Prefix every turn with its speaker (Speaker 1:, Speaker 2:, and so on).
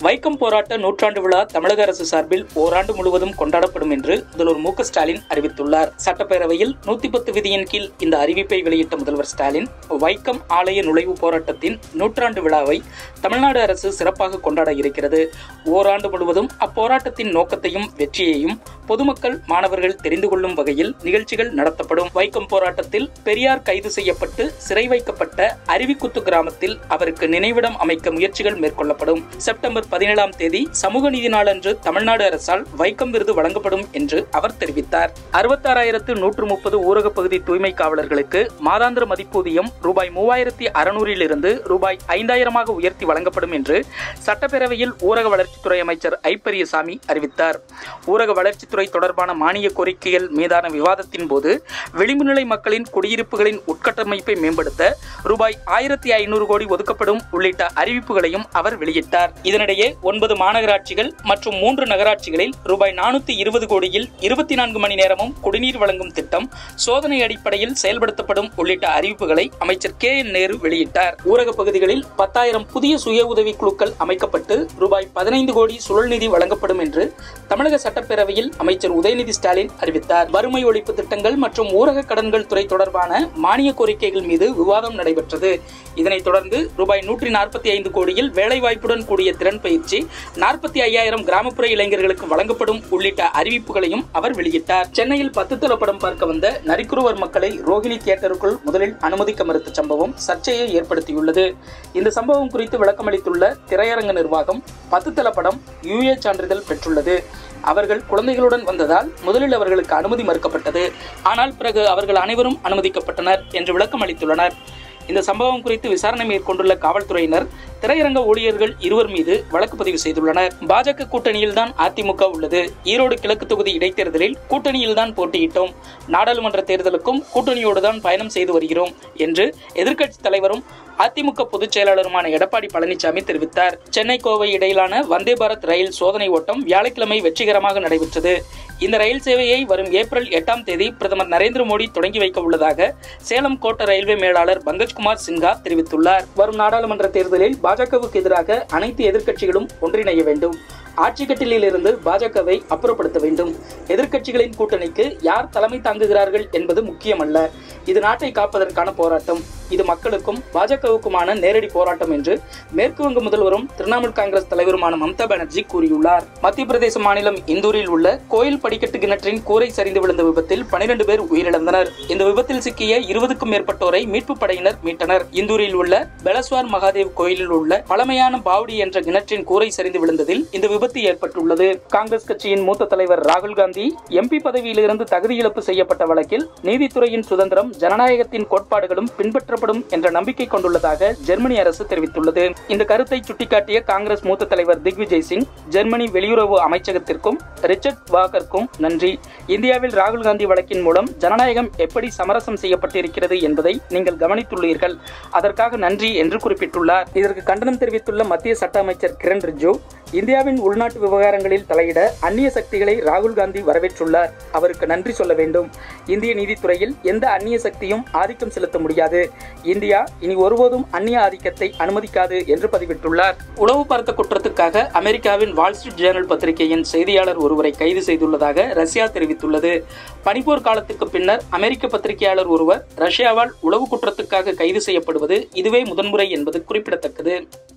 Speaker 1: வைக்கம் போராட்ட நூற்றாண்டு விழா தமிழக அரசு சார்பில் ஓராண்டு முழுவதும் கொண்டாடப்படும் என்று முதல்வர் மு க ஸ்டாலின் அறிவித்துள்ளார் சட்டப்பேரவையில் நூத்தி பத்து விதியின் கீழ் இந்த அறிவிப்பை வெளியிட்ட முதல்வர் ஸ்டாலின் வைக்கம் ஆலய நுழைவு போராட்டத்தின் நூற்றாண்டு விழாவை தமிழ்நாடு அரசு சிறப்பாக கொண்டாட இருக்கிறது ஓராண்டு முழுவதும் அப்போராட்டத்தின் நோக்கத்தையும் வெற்றியையும் பொதுமக்கள் மாணவர்கள் தெரிந்து கொள்ளும் வகையில் நிகழ்ச்சிகள் நடத்தப்படும் வைக்கம் போராட்டத்தில் பெரியார் கைது செய்யப்பட்டு சிறை வைக்கப்பட்ட அருவிக்குத்து கிராமத்தில் அவருக்கு நினைவிடம் அமைக்க முயற்சிகள் மேற்கொள்ளப்படும் செப்டம்பர் பதினேழாம் தேதி சமூக நீதி நாளன்று தமிழ்நாடு அரசால் வைக்கம் விருது வழங்கப்படும் என்று அவர் தெரிவித்தார் அறுபத்தாறாயிரத்து நூற்று முப்பது ஊரக பகுதி தூய்மை காவலர்களுக்கு மாதாந்திர மதிப்பூதியம் ரூபாய் மூவாயிரத்தி அறுநூறிலிருந்து ரூபாய் ஐந்தாயிரமாக உயர்த்தி வழங்கப்படும் என்று சட்டப்பேரவையில் ஊரக வளர்ச்சித்துறை அமைச்சர் ஐ பெரியசாமி அறிவித்தார் ஊரக வளர்ச்சித்துறை தொடர்பான மானிய கோரிக்கைகள் மீதான விவாதத்தின் போது விளிம்பு நிலை மக்களின் குடியிருப்புகளின் உட்கட்டமைப்பை மேம்படுத்த ரூபாய் ஆயிரத்தி ஐநூறு கோடி ஒதுக்கப்படும் உள்ளிட்ட அறிவிப்புகளையும் அவர் வெளியிட்டார் இதனிடையே ஒன்பது மாநகராட்சிகள் மற்றும் மூன்று நகராட்சிகளில் ரூபாய் நானூத்தி இருபது கோடியில் இருபத்தி நான்கு மணி நேரமும் குடிநீர் வழங்கும் திட்டம் சோதனை அடிப்படையில் செயல்படுத்தப்படும் உள்ளிட்ட அறிவிப்புகளை அமைச்சர் கே என் நேரு வெளியிட்டார் ஊரக பகுதிகளில் பத்தாயிரம் புதிய சுய உதவி குழுக்கள் அமைக்கப்பட்டு ரூபாய் பதினைந்து கோடி சுழல் நிதி வழங்கப்படும் என்று தமிழக சட்டப்பேரவையில் அமைச்சர் உதயநிதி ஸ்டாலின் அறிவித்தார் வறுமை ஒழிப்பு திட்டங்கள் மற்றும் ஊரக கடன்கள் துறை தொடர்பான மானிய கோரிக்கைகள் மீது விவாதம் நடைபெற்றது இதனைத் தொடர்ந்து ரூபாய் நூற்றி நாற்பத்தி ஐந்து கோடியில் வேலைவாய்ப்புடன் கூடிய திறன் பயிற்சி நாற்பத்தி ஐயாயிரம் கிராமப்புற இளைஞர்களுக்கு வழங்கப்படும் உள்ளிட்ட அறிவிப்புகளையும் அவர் வெளியிட்டார் சென்னையில் பத்து தள படம் பார்க்க வந்த நரிக்குருவர் மக்களை ரோஹிணி தியேட்டருக்குள் முதலில் அனுமதிக்க மறுத்த சம்பவம் சர்ச்சையை ஏற்படுத்தியுள்ளது இந்த சம்பவம் குறித்து விளக்கமளித்துள்ள திரையரங்க நிர்வாகம் பத்து தள படம் யுஏ சான்றிதழ் பெற்றுள்ளது அவர்கள் குழந்தைகளுடன் வந்ததால் முதலில் அவர்களுக்கு அனுமதி மறுக்கப்பட்டது ஆனால் பிறகு அவர்கள் அனைவரும் அனுமதிக்கப்பட்டனர் என்று விளக்கம் அளித்துள்ளனர் இந்த சம்பவம் குறித்து விசாரணை மேற்கொண்டுள்ள காவல்துறையினர் திரையரங்க ஊழியர்கள் இருவர் மீது வழக்கு பதிவு செய்துள்ளனர் பாஜக கூட்டணியில்தான் அதிமுக உள்ளது ஈரோடு கிழக்கு தொகுதி இடைத்தேர்தலில் கூட்டணியில்தான் போட்டியிட்டோம் நாடாளுமன்ற தேர்தலுக்கும் கூட்டணியோடுதான் பயணம் செய்து வருகிறோம் என்று எதிர்க்கட்சி தலைவரும் அதிமுக பொதுச் செயலாளருமான எடப்பாடி பழனிசாமி தெரிவித்தார் சென்னை கோவை இடையிலான வந்தே பாரத் ரயில் சோதனை ஓட்டம் வியாழக்கிழமை வெற்றிகரமாக நடைபெற்றது இந்த ரயில் சேவையை வரும் ஏப்ரல் எட்டாம் தேதி பிரதமர் நரேந்திர மோடி தொடங்கி வைக்க உள்ளதாக சேலம் கோட்ட ரயில்வே மேலாளர் பங்கஜ்குமார் சின்ஹா தெரிவித்துள்ளார் வரும் நாடாளுமன்ற தேர்தலில் பாஜகவுக்கு எதிராக அனைத்து எதிர்க்கட்சிகளும் ஒன்றிணைய வேண்டும் ஆட்சி கட்டிலிருந்து பாஜகவை அப்புறப்படுத்த வேண்டும் எதிர்க்கட்சிகளின் கூட்டணிக்கு யார் தலைமை தாங்குகிறார்கள் என்பது முக்கியமல்ல இது நாட்டை காப்பதற்கான போராட்டம் இது மக்களுக்கும் பாஜகவுக்குமான நேரடி போராட்டம் என்று மேற்கு வங்க முதல்வரும் திரிணாமுல் காங்கிரஸ் தலைவருமான மம்தா பானர்ஜி கூறியுள்ளார் மத்திய பிரதேச மாநிலம் இந்தூரில் உள்ள கோயில் படிக்கட்டு கிணற்றின் கூரை சரிந்து விழுந்த விபத்தில் பனிரெண்டு பேர் உயிரிழந்தனர் இந்த விபத்தில் சிக்கிய இருபதுக்கும் மேற்பட்டோரை மீட்பு படையினர் மீட்டனர் இந்தூரில் உள்ள பெலஸ்வார் மகாதேவ் கோயிலில் உள்ள பழமையான பாவ்டி என்ற கிணற்றின் கூரை சரிந்து விழுந்ததில் இந்த விபத்து ஏற்பட்டுள்ளது காங்கிரஸ் கட்சியின் மூத்த தலைவர் ராகுல் காந்தி எம்பி பதவியிலிருந்து தகுதி இழப்பு செய்யப்பட்ட வழக்கில் நீதித்துறையின் சுதந்திரம் ஜனநாயகத்தின் கோட்பாடுகளும் பின்பற்றப்படும் என்ற நம்பிக்கை கொண்டுள்ளதாக ஜெர்மனி அரசு தெரிவித்துள்ளது இந்த கருத்தை சுட்டிக்காட்டிய காங்கிரஸ் மூத்த தலைவர் திக்விஜய் சிங் ஜெர்மனி வெளியுறவு அமைச்சகத்திற்கும் ரிச்சர்ட் வாகருக்கும் நன்றி இந்தியாவில் ராகுல் காந்தி வழக்கின் மூலம் ஜனநாயகம் எப்படி சமரசம் செய்யப்பட்டிருக்கிறது என்பதை நீங்கள் கவனித்துள்ளீர்கள் அதற்காக நன்றி என்று குறிப்பிட்டுள்ளார் இதற்கு கண்டனம் தெரிவித்துள்ள மத்திய சட்ட அமைச்சர் கிரண் ரிஜிஜு இந்தியாவின் உள்நாட்டு விவகாரங்களில் தலையிட அந்நிய சக்திகளை ராகுல் காந்தி வரவேற்றுள்ளார் அவருக்கு நன்றி சொல்ல வேண்டும் இந்திய நீதித்துறையில் எந்த அந்நிய சக்தியும் ஆதிக்கம் செலுத்த முடியாது இந்தியா இனி ஒருபோதும் அந்நிய ஆதிக்கத்தை அனுமதிக்காது என்று பதிவிட்டுள்ளார் உளவு பார்த்த குற்றத்துக்காக அமெரிக்காவின் வால் ஸ்ட்ரீட் ஜேர்னல் பத்திரிகையின் செய்தியாளர் ஒருவரை கைது செய்துள்ளதாக ரஷ்யா தெரிவித்துள்ளது பனிப்போர் காலத்துக்கு பின்னர் அமெரிக்க பத்திரிகையாளர் ஒருவர் ரஷ்யாவால் உளவு குற்றத்துக்காக கைது செய்யப்படுவது இதுவே முதன்முறை என்பது குறிப்பிடத்தக்கது